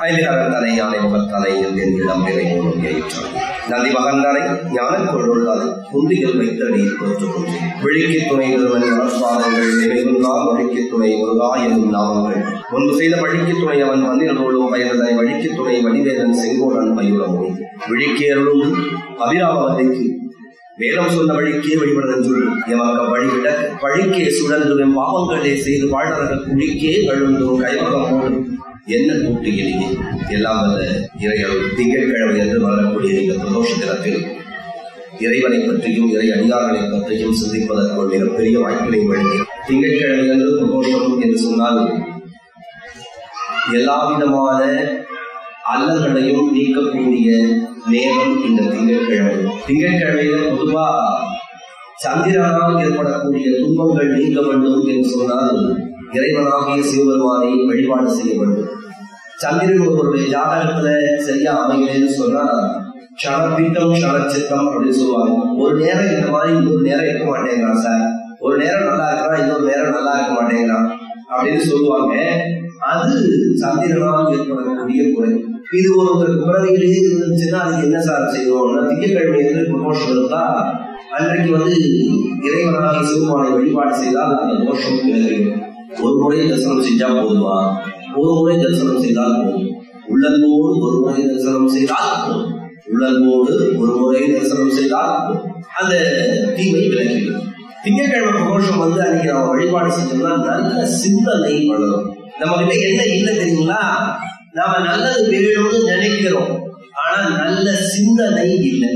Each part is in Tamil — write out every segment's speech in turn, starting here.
ஐந்திரகத்தனை யானை முகத்தனை என் இளம் பிறை மூலம் ஏற்றான் நந்தி மகந்தனை ஞானக் கொள்ளுள்ளதை குந்தியில் வைத்தடி தோற்றுக்கொண்டே விழிக்கு துணை நிறுவன மனப்பாதங்கள் நினைவுங்கா மொழிக்கு துணை முருகா என்னும் நாமங்கள் முன்பு செய்த வழிக்கு துணை அவன் பன்னிரண்டோடும் பயந்தனை வழிக்கு துணை வடிவேதன் செங்கோடன் பயிரமும் விழிக்கு அருளும் அபிராமவதைக்கு வேதம் சொன்ன வழிக்கே வழிபடுதல் சொல் எமக்க வழிவிட வழிக்கே சுழன்றும் பாவங்களே செய்து வாழ்நர்கள் குழிக்கே கழுந்தும் கைவகமோடு என்ன கூட்டு எளியே எல்லாம் வல்ல இறையருள் திங்கட்கிழமை என்று வரக்கூடிய இந்த பிரதோஷ தினத்தில் இறைவனை பற்றியும் இறை அடியார்களை பற்றியும் சிந்திப்பதற்கு ஒரு மிகப்பெரிய வாய்ப்பினை வழங்கி திங்கட்கிழமை என்று பிரதோஷம் என்று சொன்னால் எல்லா விதமான அல்லல்களையும் நீக்கக்கூடிய நேரம் இந்த திங்கட்கிழமை திங்கட்கிழமையில பொதுவா சந்திரனால் ஏற்படக்கூடிய துன்பங்கள் நீக்க வேண்டும் என்று சொன்னால் இறைவனாகிய சிவபெருமானை வழிபாடு செய்ய வேண்டும் சந்திரன் ஒருவருடைய ஜாதகத்துல சரியா அமையலன்னு சொன்னா க்ஷணப்பித்தம் க்ஷணச்சித்தம் அப்படின்னு சொல்லுவாங்க ஒரு நேரம் இந்த மாதிரி இன்னொரு நேரம் இருக்க மாட்டேங்கிறான் சார் ஒரு நேரம் நல்லா இருக்கிறான் இன்னொரு நேரம் நல்லா இருக்க மாட்டேங்கிறான் அப்படின்னு சொல்லுவாங்க அது சந்திரனால் ஏற்படக்கூடிய குறை இது ஒருத்தருக்கு பிறவியிலேயே இருந்துச்சுன்னா அதுக்கு என்ன சார் செய்வோம்னா திங்கட்கிழமை என்று ப்ரமோஷன் இருந்தா அன்றைக்கு வந்து இறைவனாகிய சிவமானை வழிபாடு செய்தால் அந்த தோஷம் விலகிடும் ஒரு முறை தரிசனம் செஞ்சா போதுமா ஒரு முறை தரிசனம் செய்தால் போதும் உள்ளன்போடு ஒரு முறை தரிசனம் செய்தால் போதும் உள்ளன்போடு ஒரு முறை தரிசனம் செய்தால் போதும் அந்த தீமை விலகிடும் திங்கட்கிழமை பிரதோஷம் வந்து அன்னைக்கு நம்ம வழிபாடு செஞ்சோம்னா நல்ல சிந்தனை வளரும் நம்ம கிட்ட என்ன இல்லை தெரியுங்களா நாம நல்லது வேணும்னு நினைக்கிறோம் ஆனா நல்ல சிந்தனை இல்லை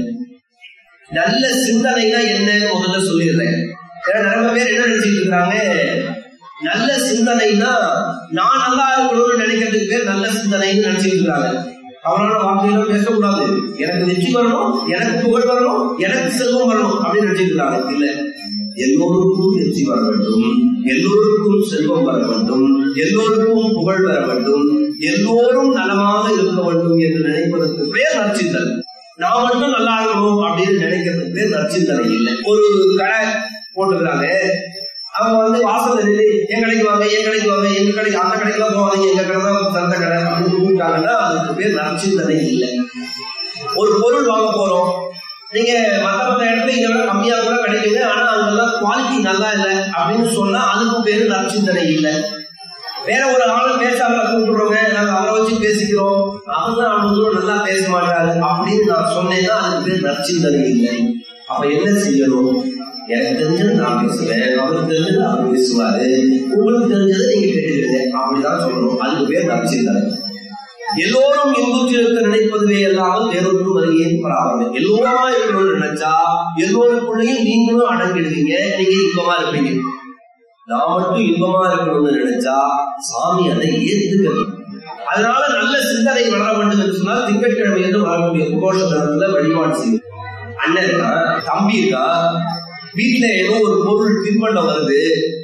நல்ல சிந்தனைனா என்னன்னு முதல்ல சொல்லிடுறேன் ஏன்னா நிறைய பேர் என்ன நினைச்சிட்டு இருக்காங்க நல்ல சிந்தனைனா நான் நல்லா இருக்கணும்னு நினைக்கிறதுக்கு பேர் நல்ல சிந்தனைன்னு நினைச்சிட்டு இருக்காங்க அவனால வார்த்தையெல்லாம் பேசக்கூடாது எனக்கு வெற்றி வரணும் எனக்கு புகழ் வரணும் எனக்கு செல்வம் வரணும் அப்படின்னு நினைச்சிட்டு இருக்காங்க இல்ல எல்லோருக்கும் வெற்றி வர வேண்டும் எல்லோருக்கும் செல்வம் வர வேண்டும் எல்லோருக்கும் புகழ் வர வேண்டும் எல்லோரும் நலமாக இருக்க வேண்டும் என்று நினைப்பதற்கு பேர் நற்சிந்தனை நான் மட்டும் நல்லா இருக்கணும் அப்படின்னு நினைக்கிறதுக்கு பேர் நற்சிந்தனை இல்லை ஒரு கடை போட்டுக்கிறாங்க அவங்க வந்து வாசல்ல நின்று என் கடைக்கு வாங்க என் கடைக்கு வாங்க எங்க கடைக்கு அந்த கடைக்கெல்லாம் போவாங்க எங்க கடை தான் சிறந்த கடை அப்படின்னு கூப்பிட்டாங்கன்னா அதுக்கு பேர் நற்சிந்தனை இல்லை ஒரு பொருள் வாங்க போறோம் நீங்க மத்த மத்த இடத்துல இதை விட கம்மியா கூட கிடைக்குது ஆனா அங்கெல்லாம் குவாலிட்டி நல்லா இல்லை அப்படின்னு சொன்னா அதுக்கும் பேரு நற்சிந்தனை இல்லை வேற ஒரு ஆளை பேசாம கூப்பிடுறோங்க நாங்க அவரை வச்சு பேசிக்கிறோம் அவங்க அவங்க நல்லா பேச மாட்டாரு அப்படின்னு நான் சொன்னேன்னா அதுக்கு பேர் நற்சிந்தனை இல்லை அப்ப என்ன செய்யணும் எனக்கு தெரிஞ்சது நான் பேசுவேன் அவருக்கு தெரிஞ்சது அவர் பேசுவாரு உங்களுக்கு தெரிஞ்சது நீங்க கேட்டுக்கிறீங்க அப்படிதான் சொல்லணும் அதுக்கு பேர் நற்சிந்தனை எல்லோரும் இன்புற்றிருக்க நினைப்பதுவே அல்லாமல் வேறொன்றும் வருகையே பராமல் எல்லோருமா இருக்கணும்னு நினைச்சா எல்லோருக்குள்ளேயும் நீங்களும் அடங்கிடுவீங்க நீங்க இன்பமா இருப்பீங்க நான் மட்டும் இன்பமா இருக்கணும்னு நினைச்சா சாமி அதை ஏத்துக்கணும் அதனால நல்ல சிந்தனை வளர வேண்டும் என்று சொன்னால் திங்கட்கிழமை என்று வரக்கூடிய புகோஷ தினத்துல வழிபாடு செய்யும் அண்ணன் இருக்கா தம்பி இருக்கா வீட்டுல ஏதோ ஒரு பொருள் தின்பண்டம் வருது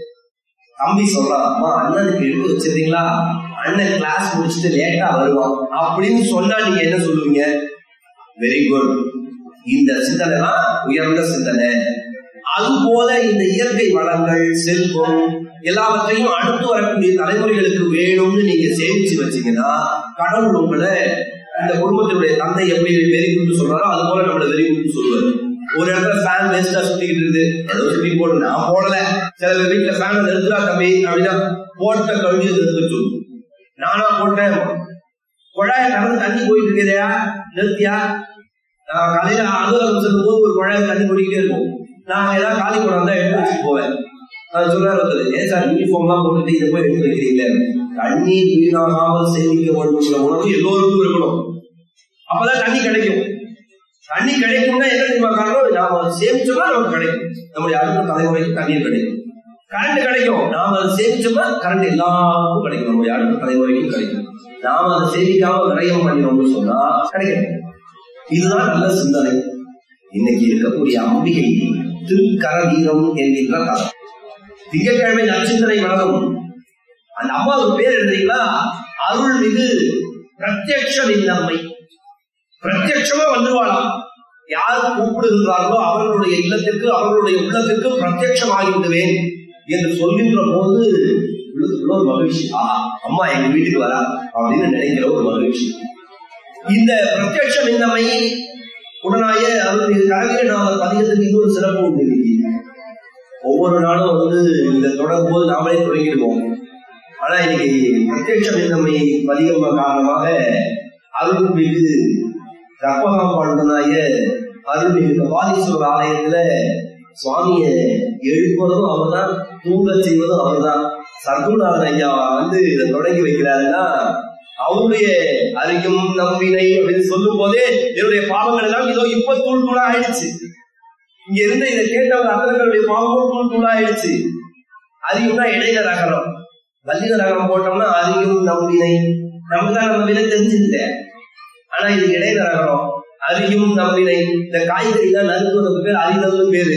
தம்பி சொல்றான் அம்மா அண்ணனுக்கு எடுத்து வச்சிருந்தீங்களா அண்ணன் கிளாஸ் முடிச்சுட்டு லேட்டா வருவான் அப்படின்னு சொன்னா நீங்க என்ன சொல்லுவீங்க வெரி குட் இந்த சிந்தனை தான் உயர்ந்த சிந்தனை அது போல இந்த இயற்கை வளங்கள் செல்வம் எல்லாவற்றையும் அடுத்து வரக்கூடிய தலைமுறைகளுக்கு வேணும்னு நீங்க சேமிச்சு வச்சீங்கன்னா கடவுள் உங்களை இந்த குடும்பத்தினுடைய தந்தை எப்படி வெரி குட் சொல்றாரோ அது போல நம்மள வெரி குட் சொல்லுவாரு ஒரு இடத்துல ஃபேன் வேஸ்டா சுத்திக்கிட்டு இருக்குது ஏதோ சுத்தி போடு நான் போடல சில பேர் வீட்டுல ஃபேன் நிறுத்துறா தம்பி அப்படின்னா போட்ட கழுவி நிறுத்த சொல்லு நானா போட்டேன் குழாய கடந்து தண்ணி போயிட்டு இருக்கிறியா நிறுத்தியா நான் காலையில அலுவலகம் செல்லும் போது ஒரு குழாய தண்ணி போயிட்டே இருக்கும் நான் ஏதாவது காலி குடம் தான் எடுத்து வச்சுட்டு போவேன் அது சொல்றாரு ஒருத்தர் ஏன் சார் யூனிஃபார்ம் எல்லாம் போட்டுட்டு இதை போய் எடுத்து வைக்கிறீங்களே தண்ணீர் வீணாகாமல் சேமிக்க வேண்டும் உணர்வு எல்லோருக்கும் இருக்கணும் அப்பதான் தண்ணி கிடைக்கும் தண்ணி கிடைக்கும்னா என்ன தெரியுமா காரணம் நாம சேமிச்சோம்னா நமக்கு கிடைக்கும் நம்முடைய அடுத்த தலைமுறைக்கு தண்ணீர் கிடைக்கும் கரண்ட் கிடைக்கும் நாம அதை சேமிச்சோம்னா கரண்ட் எல்லாருக்கும் கிடைக்கும் நம்முடைய அடுத்த தலைமுறைக்கும் கிடைக்கும் நாம அதை சேமிக்காம விரயம் பண்ணினோம்னு சொன்னா கிடைக்கும் இதுதான் நல்ல சிந்தனை இன்னைக்கு இருக்கக்கூடிய அம்பிகை திருக்கர வீரம் என்கின்ற கதை திங்கட்கிழமை நற்சிந்தனை வளரும் அந்த அம்மாவுக்கு பேர் எழுதுறீங்களா அருள்மிகு பிரத்யக்ஷ விண்ணம்மை பிரத்யட்சமா வந்துருவாளாம் யார் கூப்பிடுகின்றார்களோ அவர்களுடைய இல்லத்திற்கு அவர்களுடைய உள்ளத்திற்கு பிரத்யட்சமாகி விடுவேன் என்று சொல்கின்ற போது உள்ளுக்குள்ள ஒரு மகிழ்ச்சி ஆஹா அம்மா எங்க வீட்டுக்கு வரா அப்படின்னு நினைக்கிற ஒரு மகிழ்ச்சி இந்த பிரத்யட்சம் இந்தமை உடனாய அவருடைய கரவீரநாதர் பதிகத்துக்கு இன்னொரு சிறப்பு உண்டு இன்னைக்கு. ஒவ்வொரு நாளும் வந்து இதை தொடங்கும் போது நாமளே தொடங்கிடுவோம் ஆனா இன்னைக்கு பிரத்யட்சம் இந்தமை பதிகம் காரணமாக அருள்மிகு ரப்பகம் பாண்டனாய அருள்மிகு கபாலீஸ்வரர் ஆலயத்துல சுவாமிய எழுப்புவதும் அவர்தான் தூங்க செய்வதும் அவர்தான் சர்க்குநாதன் ஐயா வந்து இதை தொடங்கி வைக்கிறாருன்னா அவருடைய அறியும் நம்பினை அப்படின்னு சொல்லும் போதே என்னுடைய பாவங்கள் எல்லாம் இதோ இப்ப தூள் தூளா ஆயிடுச்சு இங்க இருந்து இதை கேட்டவங்க அத்தனைகளுடைய பாவமும் தூள் தூளா ஆயிடுச்சு அறியும்னா இடையில நகரம் வல்லின நகரம் போட்டோம்னா அறியும் நம்பினை நமக்கு தான் நம்ம விலை தெரிஞ்சுக்கிட்ட ஆனா இது இடையில நகரம் அறியும் நம்பினை இந்த காய்கறி தான் நறுக்குவதற்கு பேர் அறிதல்னு பேரு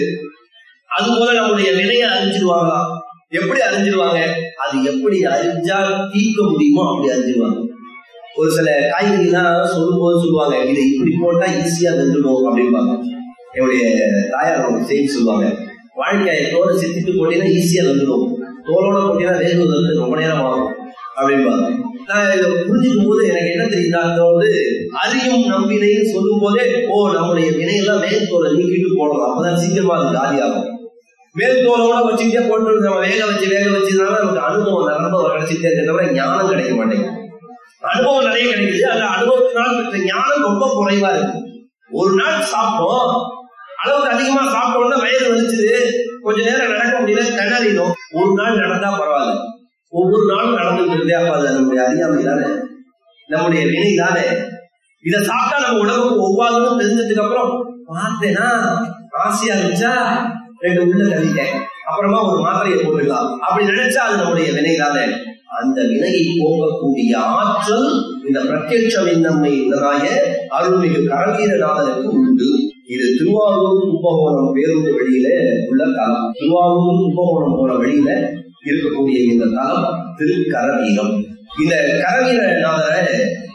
அது போல நம்முடைய வினையை அறிஞ்சிருவாங்களாம் எப்படி அறிஞ்சிருவாங்க அது எப்படி அறிஞ்சா தீர்க்க முடியுமோ அப்படி அறிஞ்சிருவாங்க ஒரு சில காய்கறிலாம் சொல்லும் போது சொல்லுவாங்க இதை இப்படி போட்டா ஈஸியா வெந்துடும் அப்படிம்பாங்க என்னுடைய தாயார் ஒரு செய்தி சொல்லுவாங்க வாழ்க்கையை தோலை செத்துட்டு போட்டீங்கன்னா ஈஸியா வெந்துடும் தோலோட போட்டீங்கன்னா வேகுவதற்கு ரொம்ப நேரம் ஆகும் அப்படிம்பாங்க நான் இதை புரிஞ்சுக்கும் போது எனக்கு என்ன தெரியுதா அந்த வந்து அறியும் நம்பினைன்னு சொல்லும் போதே ஓ நம்முடைய வினையெல்லாம் மேல் தோலை நீக்கிட்டு போடணும் அப்பதான் சீக்கிரமா அது காலியாகும் மேல் தோலோட வச்சுக்கிட்டே போட்டு நம்ம வேக வச்சு வேக வச்சதுனால நமக்கு அனுபவம் நிரம்ப கிடைச்சிட்டே இருக்க தவிர ஞானம் கிடைக்க மாட்டேங்குது அனுபவம் நிறைய கிடைக்குது அந்த அனுபவத்தினால் பெற்ற ஞானம் ரொம்ப குறைவா இருக்கு ஒரு நாள் சாப்பிட்டோம் அளவுக்கு அதிகமா சாப்பிட்டோம்னா வயிறு வலிச்சுது கொஞ்ச நேரம் நடக்க முடியல திணறினோம் ஒரு நாள் நடந்தா பரவாயில்ல ஒவ்வொரு நாளும் நடந்துட்டு இருந்தே அப்ப அது நம்முடைய அறியாமை தானே நம்முடைய வினை தானே இதை சாப்பிட்டா நம்ம உடம்புக்கு ஒவ்வாதுன்னு தெரிஞ்சதுக்கு அப்புறம் பார்த்தேன்னா ஆசையா இருந்துச்சா ரெண்டு உள்ள தள்ளிட்டேன் அப்புறமா ஒரு மாத்திரையை போட்டுக்கலாம் அப்படி நினைச்சா அது நம்முடைய வினை தானே அந்த வினையை போகக்கூடிய ஆற்றல் இந்த பிரத்யட்சம் நம்மை இதனாய அருள்மிகு கரவீரநாதனுக்கு உண்டு இது திருவாரூர் கும்பகோணம் பேருந்து வழியில உள்ள தலம் திருவாரூர் கும்பகோணம் போன வழியில இருக்கக்கூடிய இந்த தலம் திருக்கரவீரம் இந்த கரவீரநாதரை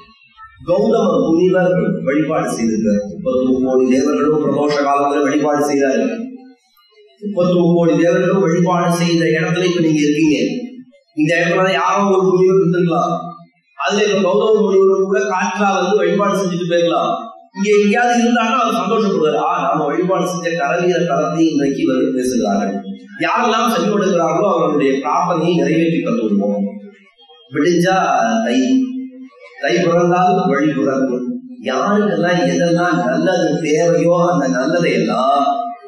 கௌதம முனிவர் வழிபாடு செய்திருக்கிறார் முப்பத்தி கோடி தேவர்களும் பிரதோஷ காலத்துல வழிபாடு செய்தாரு முப்பத்தி கோடி தேவர்களும் வழிபாடு செய்த இடத்துல இப்ப நீங்க இருக்கீங்க இந்த இடத்துல யாரோ ஒரு முனிவர் இருந்திருக்கலாம் அதுல இப்ப கௌதம முனிவர் கூட காற்றா வந்து வழிபாடு செஞ்சுட்டு போயிருக்கலாம் இங்க எங்கேயாவது இருந்தாலும் அவர் சந்தோஷப்படுவார் ஆ நாம வழிபாடு செஞ்ச கரவீர தளத்தை இன்றைக்கு இவர் பேசுகிறார்கள் யாரெல்லாம் செவிப்படுகிறார்களோ அவர்களுடைய பிரார்த்தனையை நிறைவேற்றி தந்து விடுவோம் விடிஞ்சா தை தை பிறந்தால் வழி பிறக்கும் யாருக்கெல்லாம் எதெல்லாம் நல்லது தேவையோ அந்த நல்லதை எல்லாம்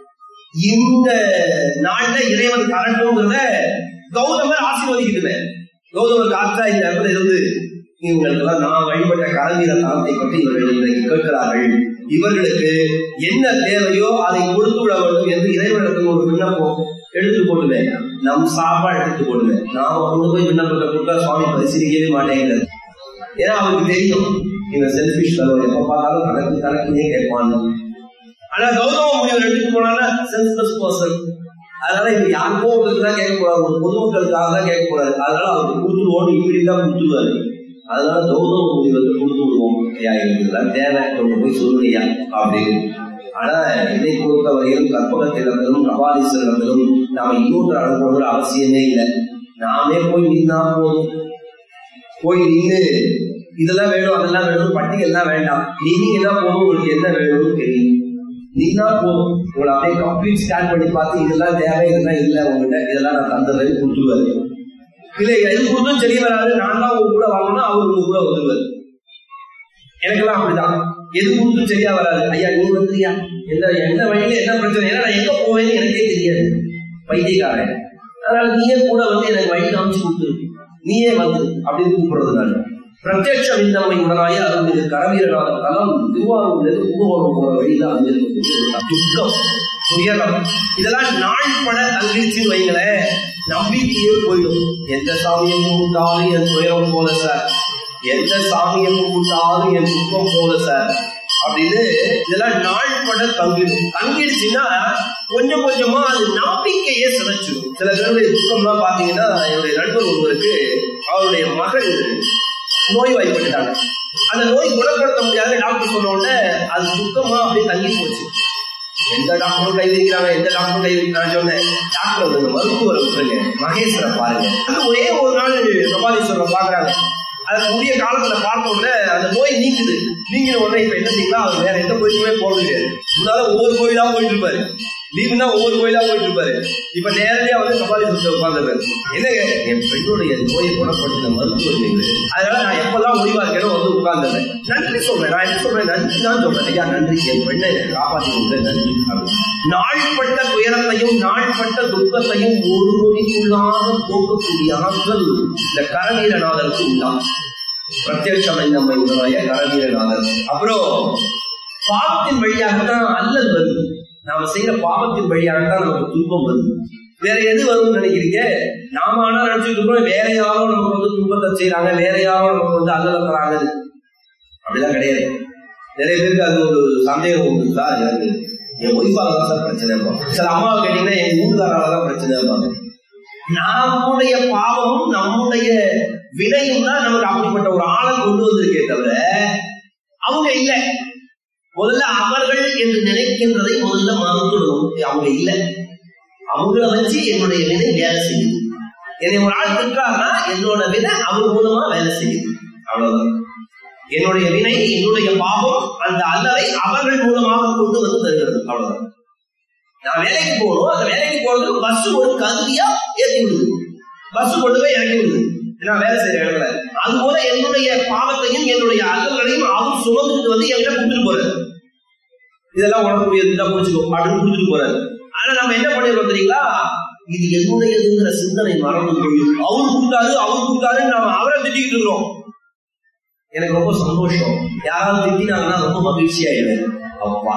இந்த நாள்ல இறைவன் தரட்டும்ங்கிறத கௌதமர் ஆசீர்வதிக்கிட்டு கௌதமர் காற்றா இந்த இடத்துல இருந்து இவங்களுக்கெல்லாம் நான் வழிபட்ட கரவீர தளத்தை பற்றி இவர்கள் இன்றைக்கு கேட்கிறார்கள் இவர்களுக்கு என்ன தேவையோ அதை கொடுத்து விட வேண்டும் என்று இறைவனிடத்தில் ஒரு விண்ணப்பம் எடுத்து போடுவேன் நம் சாப்பாடு எடுத்து போடுவேன் நாம கொண்டு போய் விண்ணப்பத்தை கொடுத்தா சுவாமி பரிசீலிக்கவே மாட்டேங்கிறது ஏன்னா அவருக்கு தெரியும் இந்த செல்பிஷ் தலைவர் எப்ப பார்த்தாலும் தனக்கு தனக்குனே கேட்பான்னு ஆனா கௌதம முனிவர் எடுத்துட்டு போனால சென்ஸ்லெஸ் பர்சன் அதனால இவர் யாருக்கோ ஒருத்தருக்கு தான் கேட்கக்கூடாது ஒரு பொதுமக்களுக்காக தான் கேட்கக்கூடாது அதனால அவருக்கு கொடுத்துருவோம் இப்படி தான் கொடுத்துருவாரு அதனால கௌதம முனிவருக்கு கொடுத்து விடுவோம் ஐயா எங்களுக்கு இதெல்லாம் தேவை கொண்டு போய் சொல்லுங்கய்யா அப்படின்னு ஆனா என்னை பொறுத்த வரையிலும் கற்பகத்திடத்திலும் கபாலீஸ்வரிடத்திலும் நாம இன்னொரு அனுப்பணுங்கிற அவசியமே இல்லை நாமே போய் நின்னா போதும் போய் நின்று இதெல்லாம் வேணும் அதெல்லாம் வேணும் பட்டியல்லாம் வேண்டாம் நீங்கன்னா போதும் உங்களுக்கு என்ன வேணும்னு தெரியும் நீனா போதும் உங்களை அப்படியே கம்ப்ளீட் ஸ்கேன் பண்ணி பார்த்து இதெல்லாம் தேவை இதெல்லாம் இல்லை உங்ககிட்ட இதெல்லாம் நான் தந்துடுறேன் கொடுத்துருவாரு இல்லை எது கொடுத்தும் சரி வராது நான் தான் உங்க கூட வரணும்னா அவர் உங்க கூட வந்துருவாரு எனக்கெல்லாம் அப்படிதான் எது கொடுத்தும் சரியா வராது ஐயா நீ வந்துறியா எந்த எந்த வழியில என்ன பிரச்சனை ஏன்னா நான் எங்க போவேன்னு எனக்கே தெரியாது பைத்தியக்காரன் அதனால நீயே கூட வந்து எனக்கு வழி காமிச்சு கொடுத்துரு நீயே வந்து அப்படின்னு கூப்பிடுறது நான் பிரத்யட்சம் இந்தம்மை உடனாய அருள்மிகு கரவீரநாத தலம் திருவாரூர்ல கும்பகோணம் போற வழியில அமைஞ்சிருக்கு துக்கம் துயரம் இதெல்லாம் நாள்பட தங்கிடுச்சுன்னு வைங்களேன் நம்பிக்கையே போயிடும் எந்த சாமியை கும்பிட்டாலும் என் துயரம் போல சார் எந்த சாமியை கும்பிட்டாலும் என் துக்கம் போல சார் அப்படின்னு இதெல்லாம் நாள்பட தங்கிடும் தங்கிடுச்சுன்னா கொஞ்சம் கொஞ்சமா அது நம்பிக்கையே சிதைச்சிடும் சில பேருடைய துக்கம்லாம் பாத்தீங்கன்னா என்னுடைய நண்பர் ஒருவருக்கு அவருடைய மகள் நோய் வாய்ப்பட்டாங்க அந்த நோய் குணப்படுத்த முடியாத டாக்டர் சொன்ன உடனே அது துக்கமா அப்படியே தங்கி போச்சு எந்த டாக்டரும் கை வைக்கிறாங்க எந்த டாக்டரும் கை வைக்கிறாங்க சொன்னேன் டாக்டர் வந்து மருத்துவரை விட்டுருங்க மகேஸ்வரை பாருங்க அது ஒரே ஒரு நாள் கபாலீஸ்வரரை பாக்குறாங்க அதுக்கு உரிய காலத்துல பார்த்த உடனே அந்த நோய் நீக்குது நீங்கின உடனே இப்ப என்ன செய்யலாம் அவர் வேற எந்த கோயிலுமே போக முடியாது முன்னால ஒவ்வொரு கோயிலா போயிட்டு இருப்பாரு லீவுனா ஒவ்வொரு கோயிலா போயிட்டு இருப்பாரு இப்ப நேரடியா வந்து கபாலீஸ்வரத்தை உட்காந்துருக்காரு என்னங்க என் பெண்ணுடைய நோயை குணப்படுத்தின மருத்துவர் நீங்க அதனால நான் எப்பெல்லாம் முடிவா இருக்கேனோ வந்து உட்கார்ந்துறேன் நன்றி சொல்றேன் நான் என்ன சொல்றேன் நன்றி தான் சொல்றேன் ஐயா நன்றி என் பெண்ணை காப்பாற்றி கொடுத்த நன்றி நாள்பட்ட துயரத்தையும் நாள்பட்ட துக்கத்தையும் ஒரு நொடிக்குள்ளாக போக்கக்கூடிய ஆற்றல் இந்த கரவீரநாதருக்கு உண்டா பிரத்யட்சமை நம்மை உணராய கரவீரநாதர் அப்புறம் பாவத்தின் வழியாகத்தான் அல்லல் வருது நாம செய்யற பாவத்தின் வழியாகத்தான் நமக்கு துன்பம் வருது வேற எது வரும்னு நினைக்கிறீங்க நாம ஆனா நினைச்சுட்டு இருக்கோம் வேற யாரோ நமக்கு வந்து துன்பத்தை செய்யறாங்க வேற யாரோ நமக்கு வந்து அல்லல தராங்க அப்படிலாம் கிடையாது நிறைய பேருக்கு அது ஒரு சந்தேகம் உண்டு சார் எனக்கு என் ஒய்ஃபால தான் சார் பிரச்சனை சில அம்மாவை கேட்டீங்கன்னா என் வீட்டுக்காரால தான் பிரச்சனை இருப்பாங்க நம்முடைய பாவமும் நம்முடைய வினையும் தான் நமக்கு அப்படிப்பட்ட ஒரு ஆளை கொண்டு வந்திருக்கே தவிர அவங்க இல்லை முதல்ல அவர்கள் என்று நினைக்கின்றதை முதல்ல மறந்துடணும் அவங்க இல்லை அவங்கள வச்சு என்னுடைய வினை வேலை செய்யுது என்னை ஒரு ஆள் திட்டாருன்னா என்னோட வினை அவர் மூலமா வேலை செய்யுது அவ்வளவுதான் என்னுடைய வினை என்னுடைய பாவம் அந்த அல்லலை அவர்கள் மூலமாக கொண்டு வந்து தருகிறது அவ்வளவுதான் நான் வேலைக்கு போகணும் அந்த வேலைக்கு போறதுக்கு பஸ் ஒரு கருவியா ஏற்றி விடுது பஸ் கொண்டு போய் இறக்கி விடுது நான் வேலை செய்யற இடத்துல அது போல என்னுடைய பாவத்தையும் என்னுடைய அல்லல்களையும் அவர் சுமந்துட்டு வந்து என்கிட்ட கொடுத்துட்டு போறாரு இதெல்லாம் உடம்புடையது தான் புடிச்சுக்கோ அப்படின்னு கொடுத்துட்டு போறாரு ஆனா நம்ம என்ன பண்ணிடுறோம் தெரியுங்களா இது என்னுடையதுங்கிற சிந்தனை மறந்து போய் அவரு கொடுத்தாரு அவரு கொடுத்தாரு நாம அவரை திட்டிக்கிட்டு இருக்கிறோம் எனக்கு ரொம்ப சந்தோஷம் யாராவது திட்டினாங்கன்னா ரொம்ப மகிழ்ச்சி ஆயிடுவேன் அப்பா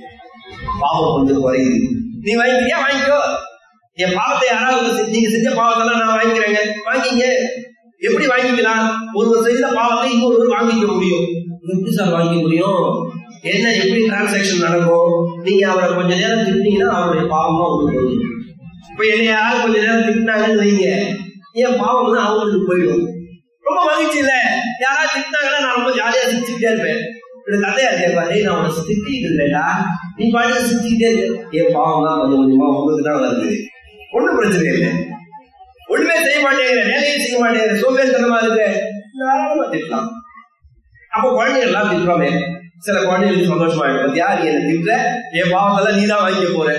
பாவம் கொஞ்சம் குறையுது நீ வாங்கிக்கிறியா வாங்கிக்கோ என் பாவத்தை யாராவது நீங்க செஞ்ச பாவத்தெல்லாம் நான் வாங்கிக்கிறேங்க வாங்கிங்க எப்படி வாங்கிக்கலாம் ஒருவர் செய்த பாவத்தை இன்னொருவர் வாங்கிக்க முடியும் எப்படி சார் வாங்கிக்க முடியும் என்ன எப்படி டிரான்சாக்சன் நடக்கும் நீங்க அவரை கொஞ்ச நேரம் திட்டினீங்கன்னா அவருடைய பாவமா உங்களுக்கு போகுது இப்ப என்னை யாராவது கொஞ்ச நேரம் திட்டினாங்கன்னு வைங்க என் பாவம் வந்து அவங்களுக்கு போயிடும் ரொம்ப மகிழ்ச்சி இல்ல யாராவது திட்டினாங்கன்னா நான் ரொம்ப ஜாலியா சிரிச்சுக்கிட்டே இருப்பேன் எனக்கு கதையா கேட்பாரு நான் உனக்கு திட்டிட்டு இல்லடா நீ பாட்டு சிரிச்சுக்கிட்டே இருக்க என் பாவம் தான் கொஞ்சம் கொஞ்சமா உங்களுக்கு தான் வருது ஒண்ணும் பிரச்சனை இல்லை ஒண்ணுமே செய்ய மாட்டேங்கிற வேலையும் செய்ய மாட்டேங்கிற சோம்பேறித்தனமா இருக்க தாராளமா திட்டலாம் அப்போ குழந்தைகள் எல்லாம் திட்டுறோமே சில குழந்தைகளுக்கு சந்தோஷமா இருக்கும் யார் என்ன திட்டுற என் பாவத்தெல்லாம் நீ தான் வாங்கிக்க போற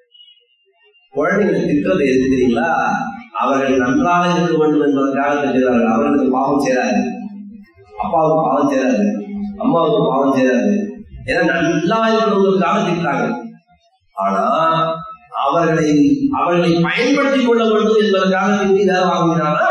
குழந்தைகளை திட்டுறது எது தெரியுங்களா அவர்கள் நன்றாக இருக்க வேண்டும் என்பதற்காக திட்டுகிறார்கள் அவர்களுக்கு பாவம் சேராது அப்பாவுக்கு பாவம் சேராது அம்மாவுக்கு பாவம் சேராது ஏன்னா நல்லா இருக்கிறவங்களுக்காக திட்டுறாங்க ஆனா அவர்களை அவர்களை பயன்படுத்திக் கொள்ள வேண்டும் என்பதற்காக திட்டி ஏதாவது வாங்கினானா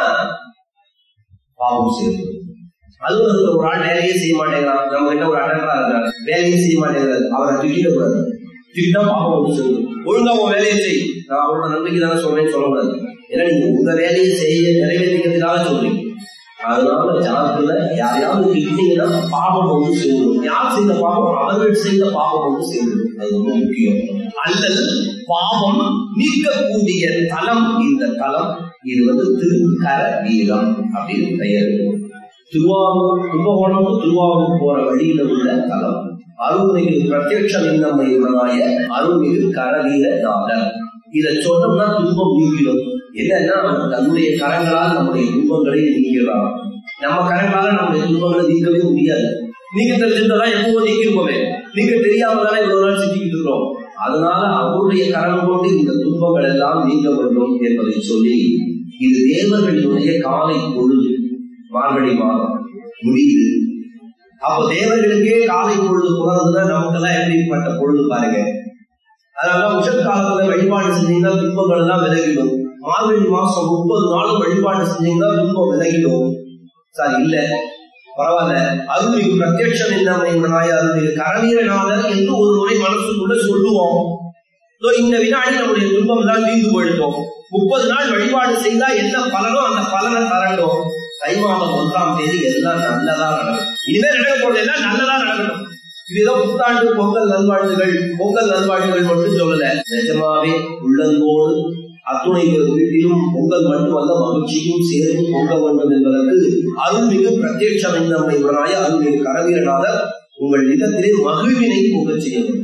பாவம் சேரும் அலுவலகத்துல ஒரு ஆள் வேலையே செய்ய மாட்டேங்கிறான் நம்ம கிட்ட ஒரு அட்டண்டரா இருக்காரு வேலையே செய்ய மாட்டேங்கிறாரு அவரை திட்டிடக்கூடாது திட்டா பாவம் வந்து சேரும் ஒழுங்கா உன் வேலையை செய் நான் அவரோட நம்பிக்கை தானே சொல்றேன்னு சொல்லக்கூடாது ஏன்னா நீங்க உங்க வேலையை செய்ய நிறைவேற்றிக்கிறதுக்காக சொல்றீங்க அதனால ஜாதகத்துல யாரையாவது திட்டினீங்கன்னா பாவம் வந்து சேர்ந்துடும் யார் செய்த பாவம் அவர்கள் செய்த பாவம் வந்து சேர்ந்துடும் அது ரொம்ப முக்கியம் அல்லது பாவம் நீக்கக்கூடிய தலம் இந்த தலம் இது வந்து திருக்கர வீரம் அப்படின்னு பெயர் திருவாரூர் கும்பகோணம் திருவாரூர் போற வழியில உள்ள தலம் அருள்மிகு பிரத்யட்ச லிங்கம்மை உடனாய அருள்மிகு கரவீர நாதர் இதை சொன்னோம்னா துன்பம் நீக்கிடும் என்னன்னா தன்னுடைய கரங்களால் நம்முடைய துன்பங்களை நீக்கிறான் நம்ம கரங்களால நம்முடைய துன்பங்களை நீக்கவே முடியாது நீங்க தெரிஞ்சிருந்தா எப்பவோ நீக்கிருப்போமே நீங்க தெரியாம தானே இவ்வளவு நாள் சிக்கிட்டு இருக்கிறோம் அதனால அவருடைய கரம் கொண்டு இந்த துன்பங்கள் எல்லாம் நீங்க வேண்டும் என்பதை சொல்லி இது தேவர்களினுடைய காலை பொழுது மார்கழி மாதம் முடியுது அப்போ தேவர்களுக்கே காலை பொழுது புறதுன்னா நமக்கெல்லாம் எப்படிப்பட்ட பொழுது பாருங்க அதனால உஷத் காலத்துல வழிபாடு செஞ்சீங்கன்னா துன்பங்கள் எல்லாம் விலகிடும் மார்கழி மாசம் முப்பது நாளும் வழிபாடு செஞ்சீங்கன்னா துன்பம் விலகிடும் சார் இல்ல பரவாயில்ல அருள்மிகு பிரத்யட்சம் என்னவனாய் அருள்மிகு கரவீரநாதர் என்று ஒரு முறை மனசுக்குள்ள சொல்லுவோம் இந்த வினாடி நம்முடைய துன்பம் தான் தீர்ந்து போயிட்டோம் முப்பது நாள் வழிபாடு செய்தா என்ன பலனோ அந்த பலனை தரட்டும் தை மாதம் ஒன்றாம் தேதி எல்லாம் நல்லதா நடக்கும் இனிமேல் நடக்க போறது எல்லாம் நல்லதா நடக்கணும் இதுதான் புத்தாண்டு பொங்கல் நல்வாழ்த்துகள் பொங்கல் நல்வாழ்த்துகள் மட்டும் சொல்லல நிஜமாவே உள்ளங்கோடு அத்துணை வீட்டிலும் பொங்கல் மட்டுமல்ல மகிழ்ச்சியும் சேர்ந்து பொங்க வேண்டும் என்பதற்கு அருள்மிகு பிரத்யட்சம் நம்மை உடனாய அருள்மிகு கரவீரநாதர் உங்கள் இல்லத்திலே மகிழ்வினை பொங்க செய்ய வேண்டும்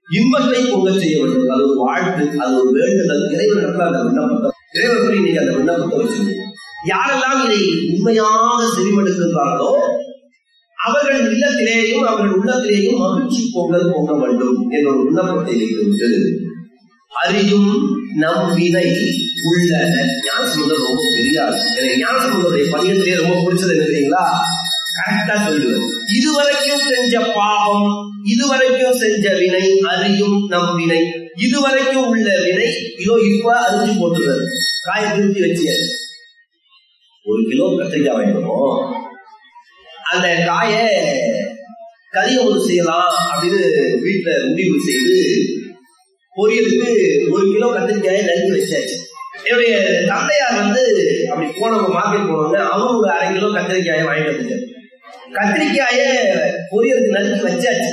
இன்பத்தை பொங்க செய்ய வேண்டும் அது ஒரு வாழ்த்து அது ஒரு வேண்டுதல் இறைவன் இடத்துல அந்த விண்ணப்பத்தை இறைவன் எப்படி நீங்க அந்த விண்ணப்பத்தை வச்சிருக்கீங்க யாரெல்லாம் இதை உண்மையாக செவிமடுக்கின்றார்களோ அவர்கள் இல்லத்திலேயும் அவர்கள் உள்ளத்திலேயும் மகிழ்ச்சி பொங்கல் பொங்க வேண்டும் என்ற ஒரு விண்ணப்பத்தை வைத்துவிட்டு அறியும் நம் வினை உள்ளன ஞானசமுதர் ரொம்ப பெரியார் எனக்கு ஞானசமுதருடைய பதியத்திலேயே ரொம்ப பிடிச்சது என்ன தெரியுங்களா கரெக்டா சொல்லுவேன் இதுவரைக்கும் செஞ்ச பாவம் இதுவரைக்கும் செஞ்ச வினை அறியும் நம் வினை இதுவரைக்கும் உள்ள வினை இதோ இப்ப அரிஞ்சு போட்டுறாரு காய திருத்தி வச்சு ஒரு கிலோ கத்திரிக்காய் வாங்கிக்கணும் அந்த காயை கறியமுது செய்யலாம் அப்படின்னு வீட்டுல முடிவு செய்து பொரியலுக்கு ஒரு கிலோ கத்திரிக்காயை நறுக்கி வச்சாச்சு என்னுடைய தந்தையார் வந்து அப்படி போனவங்க மார்க்கெட் போனவங்க அவரும் ஒரு அரை கிலோ கத்திரிக்காயை வாங்கிட்டு வந்துட்டாரு கத்திரிக்காய பொரியலுக்கு நறுக்கி வச்சாச்சு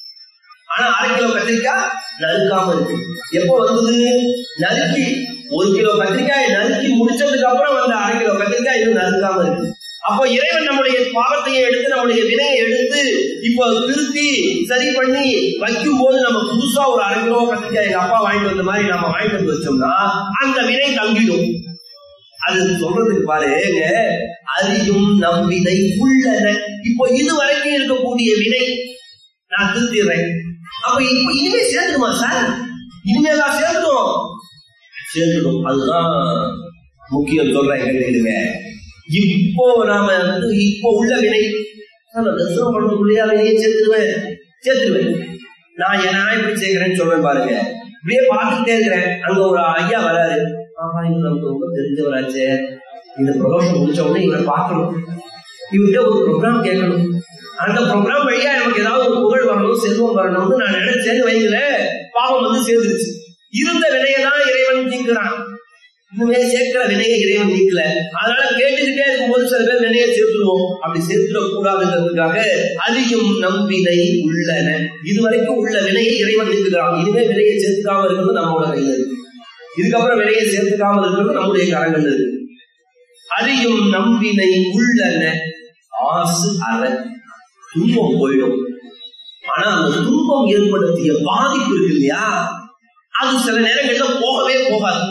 ஆனா அரை கிலோ கத்திரிக்காய் நறுக்காம இருக்கு எப்போ வந்தது நறுக்கி ஒரு கிலோ கத்திரிக்காயை நறுக்கி முடிச்சதுக்கு அப்புறம் வந்த அரை கிலோ கத்திரிக்காய் இன்னும் நறுக்காம இருக்கு அப்போ இறைவன் நம்முடைய பாவத்தையே எடுத்து நம்முடைய வினையை எடுத்து இப்போ திருத்தி சரி பண்ணி வைக்கும் போது நம்ம புதுசா ஒரு அரை கிலோ கத்திரிக்காய் எங்க அப்பா வாங்கிட்டு வந்த மாதிரி நம்ம வாங்கிட்டு வந்து வச்சோம்னா அந்த வினை தங்கிடும் அது சொல்றதுக்கு பாருங்க அறியும் நம் வினை உள்ளன இப்போ இது வரைக்கும் இருக்கக்கூடிய வினை நான் திருத்திடுறேன் அப்ப இப்ப இனிமே சேர்ந்துடுமா சார் இனிமே தான் சேர்ந்துடும் சேர்ந்துடும் அதுதான் முக்கியம் சொல்றேன் கேட்டுக்கிடுங்க இப்போ நாம வந்து இப்போ உள்ள வினை நான் தரிசனம் பண்றதுக்குள்ளேயே வினையை சேர்த்துருவேன் சேர்த்துருவேன் நான் ஏன் நான் எப்படி சேர்க்கிறேன்னு சொல்றேன் பாருங்க இப்படியே பார்த்துக்கிட்டே இருக்கிறேன் அங்க ஒரு ஐயா வராரு ஆஹா இவர் நமக்கு ரொம்ப தெரிஞ்சவராச்சே இந்த ப்ரொமோஷன் முடிச்ச உடனே இவரை பார்க்கணும் இவர்கிட்ட ஒரு ப்ரோக்ராம் கேட்கணும் அந்த ப்ரோக்ராம் வழியா நமக்கு ஏதாவது ஒரு புகழ் வரணும் செல்வம் வரணும்னு நான் நினைச்சேன்னு வைக்கல பாவம் வந்து சேர்ந்துருச்சு இருந்த வினையை தான் இறைவன் நீக்கிறான் இன்னுமே சேர்க்கிற வினையை இறைவன் நீக்கல அதனால கேட்டுக்கிட்டே இருக்கும்போது சில பேர் வினையை சேர்த்துருவோம் அப்படி சேர்த்துடக் கூடாதுங்கிறதுக்காக அதிகம் நம்பினை உள்ளன இதுவரைக்கும் உள்ள வினையை இறைவன் நீக்குகிறான் இனிமே வினையை சேர்த்துக்காம இருக்கிறது நம்மளோட கையில இருக்கு இதுக்கப்புறம் வினையை சேர்த்துக்காமல் இருக்கிறது நம்முடைய கரங்கள் இருக்கு அறியும் நம்பினை உள்ளன ஆசு அற துன்பம் போயிடும் ஆனா அந்த துன்பம் ஏற்படுத்திய பாதிப்பு இருக்கு இல்லையா அது சில நேரங்கள்ல போகவே போகாது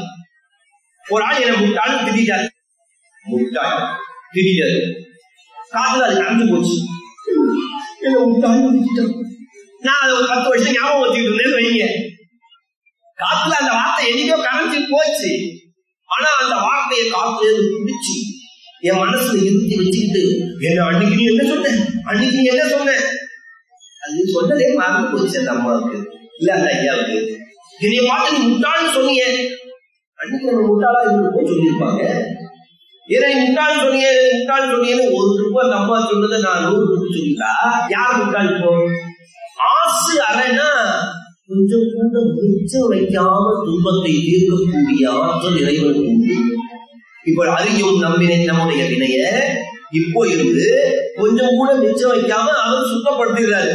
ஒரு ஆள் என்ன முட்டாள் திட்டாரு முட்டாள் திட்டாரு காத்துல அது கலந்து போச்சு என்ன முட்டாள் திட்டான் நான் அதை ஒரு பத்து வருஷம் ஞாபகம் வச்சுக்கிட்டு இருந்தேன்னு வைங்க காத்துல அந்த வார்த்தை என்னைக்கோ கரைஞ்சு போச்சு ஆனா அந்த வார்த்தையை காத்துல இருந்து பிடிச்சி என் மனசுல இருத்தி வச்சுக்கிட்டு என்ன அன்னைக்கு நீ என்ன சொன்ன அன்னைக்கு நீ என்ன சொன்ன அது சொன்னதே மறந்து போச்சு அந்த அம்மாவுக்கு இல்ல அந்த ஐயாவுக்கு என்னைய பார்த்து நீ முட்டாள்னு சொன்னீங்க அன்னைக்கு நம்ம முட்டாளா இருந்திருப்போம் சொல்லியிருப்பாங்க ஏன்னா நீ முட்டாள் சொன்னீங்க நீ முட்டாள் சொன்னீங்கன்னு ஒரு ட்ரிப்பு அந்த அம்மா சொன்னதை நான் நூறு ட்ரிப்பு சொல்லிட்டா யார் முட்டாள் இப்போ ஆசு அறைனா கொஞ்சம் கூட மிச்சம் வைக்காம துன்பத்தை தீர்க்கக்கூடிய ஆற்றல் இறைவனுக்கு உண்டு இப்போ அறியும் நம்பினை நம்முடைய வினைய இப்போ இருந்து கொஞ்சம் கூட மிச்சம் வைக்காம அவர் சுத்தப்படுத்திடுறாரு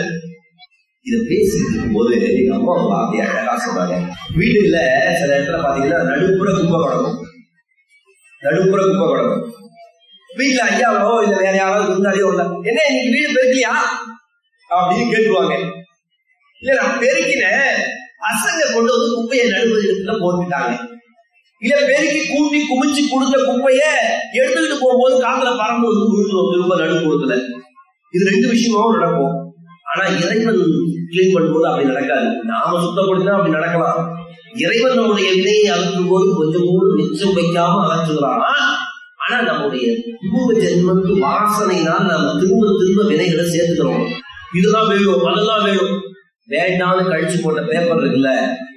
இத பேசிட்டு இருக்கும்போது எங்க அம்மா வார்த்தை அழகா சொல்றாங்க வீடுல சில இடத்துல பாத்தீங்கன்னா நடுப்புற குப்பை கிடக்கும் நடுப்புற குப்பை கிடக்கும் வீட்டுல ஐயாவோ இல்ல வேற யாராவது இருந்தாலே ஒண்ணு என்ன இன்னைக்கு வீடு பெருக்கலையா அப்படின்னு கேட்டுருவாங்க இல்ல நான் பெருக்கினேன் பசங்க கொண்டு வந்து குப்பையை நடுவதற்குள்ள போட்டுட்டாங்க இல்ல பெருக்கி கூட்டி குமிச்சு கொடுத்த குப்பைய எடுத்துக்கிட்டு போகும்போது காத்துல பறந்து வந்து விழுந்துரும் திரும்ப நடு கொடுக்கல இது ரெண்டு விஷயமும் நடக்கும் ஆனா இறைவன் கிளீன் பண்ணும்போது அப்படி நடக்காது நாம சுத்தப்படுத்தினா அப்படி நடக்கலாம் இறைவன் நம்முடைய வினையை அகற்றும் போது கொஞ்சம் கூட மிச்சம் வைக்காம அகற்றுகிறான் ஆனா நம்முடைய பூர்வ ஜென்மத்து வாசனையினால் நாம திரும்ப திரும்ப வினைகளை சேர்த்துக்கிறோம் இதுதான் வேணும் அதெல்லாம் வேணும் வேண்டாம்னு கழிச்சு போட்ட பேப்பர் இருக்குல்ல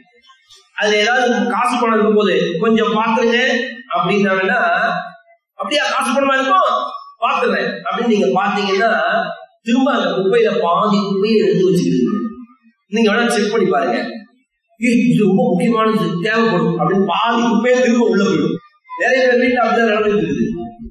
அதுல ஏதாவது காசு பணம் இருக்கும் போது கொஞ்சம் பாத்துருங்க அப்படின்னாங்கன்னா அப்படியா காசு பணமா இருக்கும் பாத்துறேன் அப்படின்னு நீங்க பாத்தீங்கன்னா திரும்ப அந்த குப்பையில பாதி குப்பையை எடுத்து வச்சுக்கிட்டு நீங்க வேணா செக் பண்ணி பாருங்க ஏய், இது ரொம்ப முக்கியமானது தேவைப்படும் அப்படின்னு பாதி குப்பையை திரும்ப உள்ள போயிடும் நிறைய பேர் வீட்டுல அப்படிதான் நடந்துட்டு இருக்குது